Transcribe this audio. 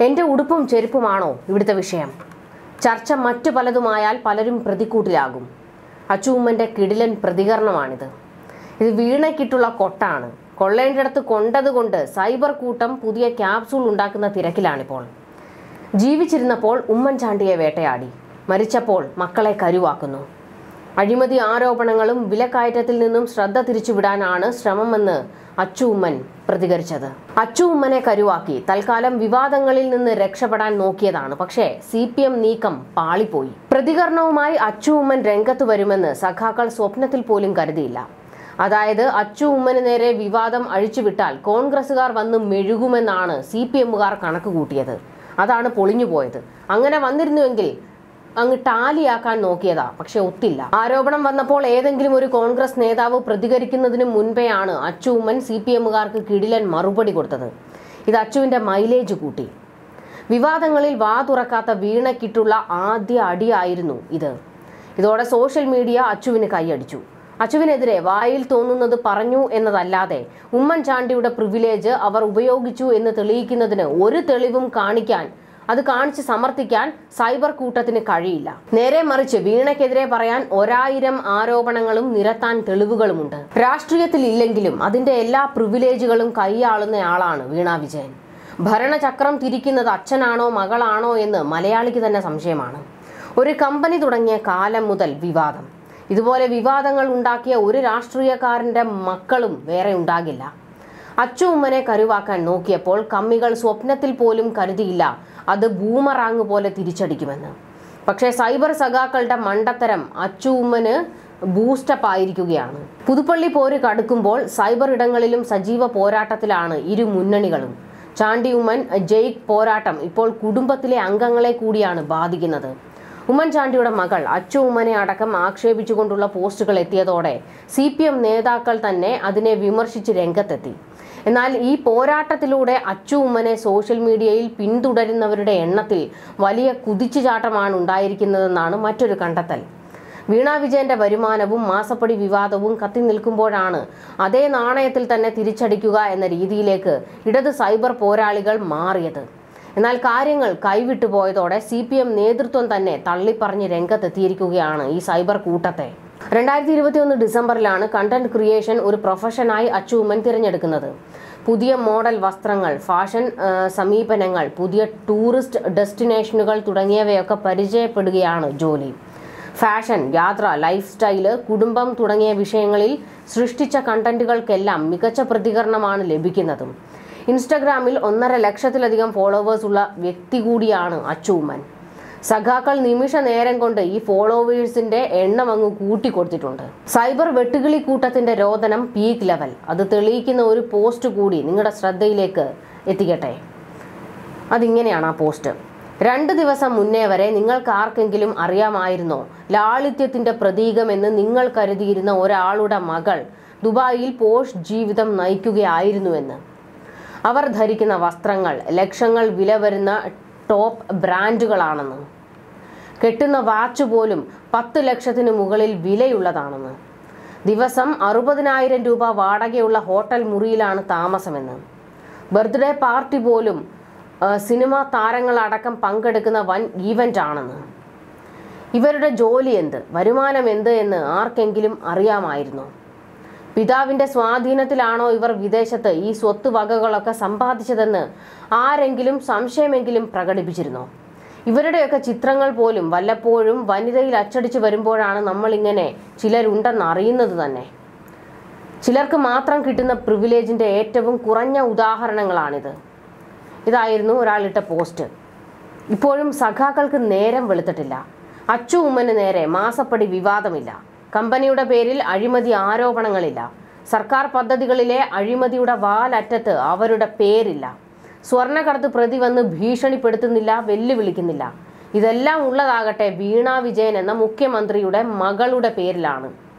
എൻ്റെ ഉടുപ്പും ചെരുപ്പുമാണോ ഇവിടുത്തെ വിഷയം ചർച്ച മറ്റു പലതുമായാൽ പലരും പ്രതിക്കൂട്ടിലാകും അച്ചൂമ്മൻ്റെ കിടിലൻ പ്രതികരണമാണിത് ഇത് വീണയ്ക്കിട്ടുള്ള കൊട്ടാണ് കൊള്ളേണ്ടിടത്ത് കൊണ്ടതുകൊണ്ട് സൈബർ കൂട്ടം പുതിയ ക്യാപ്സൂൾ ഉണ്ടാക്കുന്ന തിരക്കിലാണിപ്പോൾ ജീവിച്ചിരുന്നപ്പോൾ ഉമ്മൻചാണ്ടിയെ വേട്ടയാടി മരിച്ചപ്പോൾ മക്കളെ കരുവാക്കുന്നു അഴിമതി ആരോപണങ്ങളും വിലക്കയറ്റത്തിൽ നിന്നും ശ്രദ്ധ തിരിച്ചുവിടാനാണ് ശ്രമമെന്ന് അച്ചു ഉമ്മൻ പ്രതികരിച്ചത് അച്ചു ഉമ്മനെ കരുവാക്കി തൽക്കാലം വിവാദങ്ങളിൽ നിന്ന് രക്ഷപ്പെടാൻ നോക്കിയതാണ് പക്ഷേ സി പി എം നീക്കം പാളിപ്പോയി പ്രതികരണവുമായി അച്ചു ഉമ്മൻ രംഗത്ത് വരുമെന്ന് സഖാക്കൾ സ്വപ്നത്തിൽ പോലും കരുതിയില്ല അതായത് അച്ചു ഉമ്മന് നേരെ വിവാദം അഴിച്ചുവിട്ടാൽ കോൺഗ്രസുകാർ വന്ന് മെഴുകുമെന്നാണ് സി പി എമ്മുകാർ കണക്ക് കൂട്ടിയത് അതാണ് പൊളിഞ്ഞുപോയത് അങ്ങനെ വന്നിരുന്നുവെങ്കിൽ അങ്ങ് ടാലിയാക്കാൻ നോക്കിയതാ പക്ഷെ ഒത്തില്ല ആരോപണം വന്നപ്പോൾ ഏതെങ്കിലും ഒരു കോൺഗ്രസ് നേതാവ് പ്രതികരിക്കുന്നതിന് മുൻപെയാണ് അച്ചു ഉമ്മൻ സി പി എമ്മുകാർക്ക് കിടിലൻ മറുപടി കൊടുത്തത് ഇത് അച്ചുവിന്റെ മൈലേജ് കൂട്ടി വിവാദങ്ങളിൽ വാ തുറക്കാത്ത വീണയ്ക്കിട്ടുള്ള ആദ്യ അടിയായിരുന്നു ഇത് ഇതോടെ സോഷ്യൽ മീഡിയ അച്ചുവിന് കൈയടിച്ചു അച്ചുവിനെതിരെ വായിൽ തോന്നുന്നത് പറഞ്ഞു എന്നതല്ലാതെ ഉമ്മൻചാണ്ടിയുടെ പ്രിവിലേജ് അവർ ഉപയോഗിച്ചു എന്ന് തെളിയിക്കുന്നതിന് ഒരു തെളിവും കാണിക്കാൻ അത് കാണിച്ച് സമർത്ഥിക്കാൻ സൈബർ കൂട്ടത്തിന് കഴിയില്ല നേരെ മറിച്ച് വീണയ്ക്കെതിരെ പറയാൻ ഒരായിരം ആരോപണങ്ങളും നിരത്താൻ തെളിവുകളുമുണ്ട് രാഷ്ട്രീയത്തിൽ ഇല്ലെങ്കിലും അതിന്റെ എല്ലാ പ്രിവിലേജുകളും കൈയാളുന്നയാളാണ് വീണ വിജയൻ ഭരണചക്രം തിരിക്കുന്നത് അച്ഛനാണോ മകളാണോ എന്ന് മലയാളിക്ക് തന്നെ സംശയമാണ് ഒരു കമ്പനി തുടങ്ങിയ കാലം മുതൽ വിവാദം ഇതുപോലെ വിവാദങ്ങൾ ഉണ്ടാക്കിയ ഒരു രാഷ്ട്രീയക്കാരന്റെ മക്കളും വേറെ ഉണ്ടാകില്ല അച്ചു ഉമ്മനെ കരുവാക്കാൻ നോക്കിയപ്പോൾ കമ്മികൾ സ്വപ്നത്തിൽ പോലും കരുതിയില്ല അത് ബൂമറാങ് പോലെ തിരിച്ചടിക്കുമെന്ന് പക്ഷേ സൈബർ സഖാക്കളുടെ മണ്ടത്തരം അച്ചു ഉമ്മന് ബൂസ്റ്റപ്പ് ആയിരിക്കുകയാണ് പുതുപ്പള്ളി പോര് കടുക്കുമ്പോൾ സൈബർ ഇടങ്ങളിലും സജീവ പോരാട്ടത്തിലാണ് ഇരു മുന്നണികളും ചാണ്ടി ഉമ്മൻ ജയ്ക്ക് പോരാട്ടം ഇപ്പോൾ കുടുംബത്തിലെ അംഗങ്ങളെ കൂടിയാണ് ബാധിക്കുന്നത് ഉമ്മൻചാണ്ടിയുടെ മകൾ അച്ചു ഉമ്മനെ അടക്കം ആക്ഷേപിച്ചുകൊണ്ടുള്ള പോസ്റ്റുകൾ എത്തിയതോടെ സി പി എം നേതാക്കൾ തന്നെ അതിനെ വിമർശിച്ച് രംഗത്തെത്തി എന്നാൽ ഈ പോരാട്ടത്തിലൂടെ അച്ചു ഉമ്മനെ സോഷ്യൽ മീഡിയയിൽ പിന്തുടരുന്നവരുടെ എണ്ണത്തിൽ വലിയ കുതിച്ചുചാട്ടമാണ് ഉണ്ടായിരിക്കുന്നതെന്നാണ് മറ്റൊരു കണ്ടെത്തൽ വീണ വിജയന്റെ വരുമാനവും മാസപ്പടി വിവാദവും കത്തി നിൽക്കുമ്പോഴാണ് അതേ നാണയത്തിൽ തന്നെ തിരിച്ചടിക്കുക എന്ന രീതിയിലേക്ക് ഇടത് സൈബർ പോരാളികൾ മാറിയത് എന്നാൽ കാര്യങ്ങൾ കൈവിട്ടു പോയതോടെ സി പി എം നേതൃത്വം തന്നെ തള്ളിപ്പറഞ്ഞ് രംഗത്തെത്തിയിരിക്കുകയാണ് ഈ സൈബർ കൂട്ടത്തെ രണ്ടായിരത്തി ഇരുപത്തിയൊന്ന് ഡിസംബറിലാണ് കണ്ടന്റ് ക്രിയേഷൻ ഒരു പ്രൊഫഷനായി അച്ചൂമൻ തിരഞ്ഞെടുക്കുന്നത് പുതിയ മോഡൽ വസ്ത്രങ്ങൾ ഫാഷൻ ആ, സമീപനങ്ങൾ പുതിയ ടൂറിസ്റ്റ് ഡെസ്റ്റിനേഷനുകൾ തുടങ്ങിയവയൊക്കെ പരിചയപ്പെടുകയാണ് ജോലി ഫാഷൻ യാത്ര ലൈഫ് സ്റ്റൈല് കുടുംബം തുടങ്ങിയ വിഷയങ്ങളിൽ സൃഷ്ടിച്ച കണ്ടന്റുകൾക്കെല്ലാം മികച്ച പ്രതികരണമാണ് ലഭിക്കുന്നതും ഇൻസ്റ്റഗ്രാമിൽ ഒന്നര ലക്ഷത്തിലധികം ഫോളോവേഴ്സ് ഉള്ള വ്യക്തി കൂടിയാണ് അച്ചൂമ്മൻ സഖാക്കൾ നിമിഷ നേരം കൊണ്ട് ഈ ഫോളോവേഴ്സിന്റെ എണ്ണം അങ്ങ് കൂട്ടിക്കൊടുത്തിട്ടുണ്ട് സൈബർ വെട്ടുകിളി കൂട്ടത്തിന്റെ രോദനം പീക്ക് ലെവൽ അത് തെളിയിക്കുന്ന ഒരു പോസ്റ്റ് കൂടി നിങ്ങളുടെ ശ്രദ്ധയിലേക്ക് എത്തിക്കട്ടെ അതിങ്ങനെയാണ് ആ പോസ്റ്റ് രണ്ട് ദിവസം മുന്നേ വരെ നിങ്ങൾക്ക് ആർക്കെങ്കിലും അറിയാമായിരുന്നോ ലാളിത്യത്തിന്റെ പ്രതീകമെന്ന് നിങ്ങൾ കരുതിയിരുന്ന ഒരാളുടെ മകൾ ദുബായിൽ പോഷ് ജീവിതം നയിക്കുകയായിരുന്നുവെന്ന് അവർ ധരിക്കുന്ന വസ്ത്രങ്ങൾ ലക്ഷങ്ങൾ വില വരുന്ന ടോപ്പ് ബ്രാൻഡുകളാണെന്ന് കെട്ടുന്ന വാച്ച് പോലും പത്ത് ലക്ഷത്തിന് മുകളിൽ വിലയുള്ളതാണെന്ന് ദിവസം അറുപതിനായിരം രൂപ വാടകയുള്ള ഹോട്ടൽ മുറിയിലാണ് താമസമെന്ന് ബർത്ത്ഡേ പാർട്ടി പോലും ആ, സിനിമാ താരങ്ങളടക്കം പങ്കെടുക്കുന്ന വൻ ഈവൻ്റ് ആണെന്ന് ഇവരുടെ ജോലി എന്ത് വരുമാനം എന്ത് എന്ന് ആർക്കെങ്കിലും അറിയാമായിരുന്നോ പിതാവിന്റെ സ്വാധീനത്തിലാണോ ഇവർ വിദേശത്ത് ഈ സ്വത്ത് വകകളൊക്കെ സമ്പാദിച്ചതെന്ന് ആരെങ്കിലും സംശയമെങ്കിലും പ്രകടിപ്പിച്ചിരുന്നോ ഇവരുടെയൊക്കെ ചിത്രങ്ങൾ പോലും വല്ലപ്പോഴും വനിതയിൽ അച്ചടിച്ചു വരുമ്പോഴാണ് നമ്മളിങ്ങനെ ചിലരുണ്ടെന്ന് അറിയുന്നത് തന്നെ ചിലർക്ക് മാത്രം കിട്ടുന്ന പ്രിവിലേജിന്റെ ഏറ്റവും കുറഞ്ഞ ഉദാഹരണങ്ങളാണിത് ഇതായിരുന്നു ഒരാളിട്ട പോസ്റ്റ് ഇപ്പോഴും സഖാക്കൾക്ക് നേരം വെളുത്തിട്ടില്ല അച്ചു ഉമ്മന് നേരെ മാസപ്പടി വിവാദമില്ല കമ്പനിയുടെ പേരിൽ അഴിമതി ആരോപണങ്ങളില്ല സർക്കാർ പദ്ധതികളിലെ അഴിമതിയുടെ വാലറ്റത്ത് അവരുടെ പേരില്ല സ്വർണ്ണക്കടത്ത് പ്രതി വന്ന് ഭീഷണിപ്പെടുത്തുന്നില്ല വെല്ലുവിളിക്കുന്നില്ല ഇതെല്ലാം ഉള്ളതാകട്ടെ വീണ വിജയൻ എന്ന മുഖ്യമന്ത്രിയുടെ മകളുടെ പേരിലാണ്